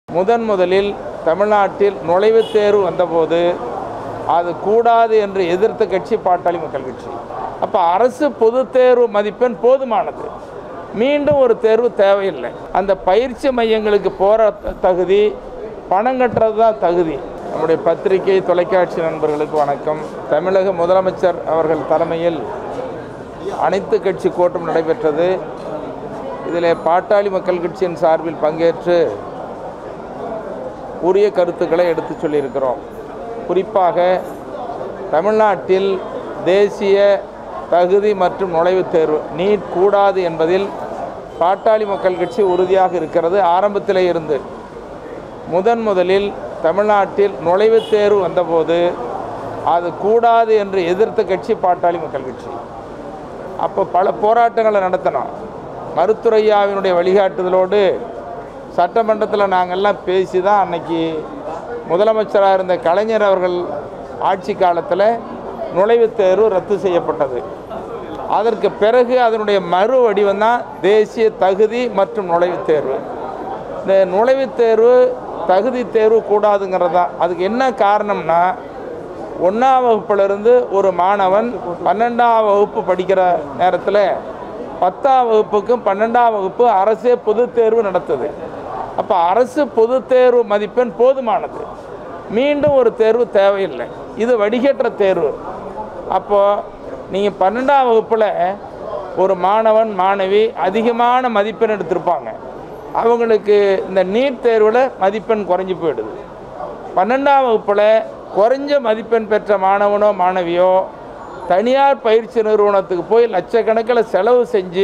முதன் முதலில் தமிழ்நாட்டில் நுழைவுத் தேர்வு வந்தபோது அது கூடாது என்று எதிர்த்த கட்சி பாட்டாளி மக்கள் கட்சி அப்போ அரசு பொதுத் தேர்வு மதிப்பெண் போதுமானது மீண்டும் ஒரு தேர்வு தேவையில்லை அந்த பயிற்சி மையங்களுக்கு போகிற தகுதி பணம் கட்டுறது தான் தகுதி நம்முடைய பத்திரிகை தொலைக்காட்சி நண்பர்களுக்கு வணக்கம் தமிழக முதலமைச்சர் அவர்கள் தலைமையில் அனைத்து கட்சி கூட்டம் நடைபெற்றது இதில் பாட்டாளி மக்கள் கட்சியின் சார்பில் பங்கேற்று உரிய கருத்துக்களை எடுத்து சொல்லியிருக்கிறோம் குறிப்பாக தமிழ்நாட்டில் தேசிய தகுதி மற்றும் நுழைவுத் தேர்வு நீட் கூடாது என்பதில் பாட்டாளி மக்கள் கட்சி உறுதியாக இருக்கிறது ஆரம்பத்திலே இருந்து முதன் முதலில் தமிழ்நாட்டில் நுழைவுத் தேர்வு வந்தபோது அது கூடாது என்று எதிர்த்த கட்சி பாட்டாளி மக்கள் கட்சி அப்போ பல போராட்டங்களை நடத்தினோம் மருத்துரையாவினுடைய வழிகாட்டுதலோடு சட்டமன்றத்தில் நாங்கள்லாம் பேசி தான் அன்னைக்கு முதலமைச்சராக இருந்த கலைஞர் அவர்கள் ஆட்சி காலத்தில் நுழைவுத் தேர்வு ரத்து செய்யப்பட்டது அதற்கு பிறகு அதனுடைய மறு வடிவம் தான் தேசிய தகுதி மற்றும் நுழைவுத் தேர்வு இந்த நுழைவுத் தேர்வு தகுதி தேர்வு கூடாதுங்கிறது தான் அதுக்கு என்ன காரணம்னா ஒன்றாம் வகுப்பிலிருந்து ஒரு மாணவன் பன்னெண்டாம் வகுப்பு படிக்கிற நேரத்தில் பத்தாம் வகுப்புக்கும் பன்னெண்டாம் வகுப்பு அரசே பொதுத் தேர்வு நடத்துது அப்போ அரசு பொதுத் தேர்வு மதிப்பெண் போதுமானது மீண்டும் ஒரு தேர்வு தேவையில்லை இது வடிகட்டுற தேர்வு அப்போது நீங்கள் பன்னெண்டாம் வகுப்பில் ஒரு மாணவன் மாணவி அதிகமான மதிப்பெண் எடுத்திருப்பாங்க அவங்களுக்கு இந்த நீட் தேர்வில் மதிப்பெண் குறைஞ்சி போயிடுது பன்னெண்டாம் வகுப்பில் குறைஞ்ச மதிப்பெண் பெற்ற மாணவனோ மாணவியோ தனியார் பயிற்சி நிறுவனத்துக்கு போய் லட்சக்கணக்கில் செலவு செஞ்சு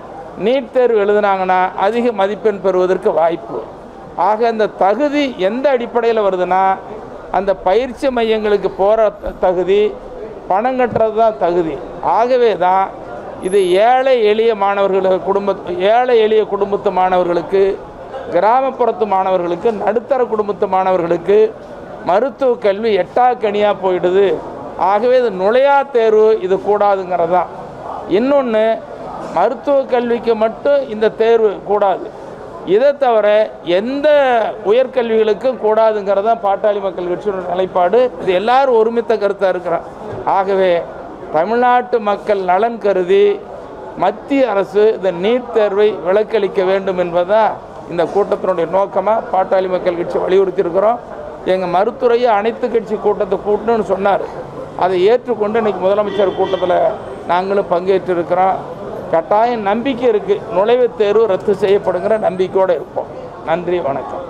நீட் தேர்வு எழுதுனாங்கன்னா அதிக மதிப்பெண் பெறுவதற்கு வாய்ப்பு ஆக இந்த தகுதி எந்த அடிப்படையில் வருதுன்னா அந்த பயிற்சி மையங்களுக்கு போகிற தகுதி பணம் கட்டுறது தான் தகுதி ஆகவே தான் இது ஏழை எளிய மாணவர்களுக்கு குடும்ப ஏழை எளிய குடும்பத்து மாணவர்களுக்கு கிராமப்புறத்து மாணவர்களுக்கு நடுத்தர குடும்பத்து மாணவர்களுக்கு மருத்துவ கல்வி எட்டாக்கனியாக போயிடுது ஆகவே இது நுழையா தேர்வு இது கூடாதுங்கிறது தான் இன்னொன்று மருத்துவ கல்விக்கு மட்டும் இந்த தேர்வு கூடாது இதை தவிர எந்த உயர்கல்விகளுக்கும் கூடாதுங்கிறது தான் பாட்டாளி மக்கள் கட்சியோட நிலைப்பாடு இது எல்லாரும் ஒருமித்த கருத்தாக இருக்கிறோம் ஆகவே தமிழ்நாட்டு மக்கள் நலன் கருதி மத்திய அரசு இந்த நீட் தேர்வை விலக்களிக்க வேண்டும் என்பதுதான் இந்த கூட்டத்தினுடைய நோக்கமாக பாட்டாளி மக்கள் கட்சி வலியுறுத்தி இருக்கிறோம் எங்கள் மருத்துவரையை அனைத்து கட்சி கூட்டத்தை கூட்டணும்னு சொன்னார் அதை ஏற்றுக்கொண்டு இன்னைக்கு முதலமைச்சர் கூட்டத்தில் நாங்களும் பங்கேற்று இருக்கிறோம் கட்டாயம் நம்பிக்கை இருக்குது நுழைவுத் தேர்வு ரத்து செய்யப்படுங்கிற நம்பிக்கையோடு இருப்போம் நன்றி வணக்கம்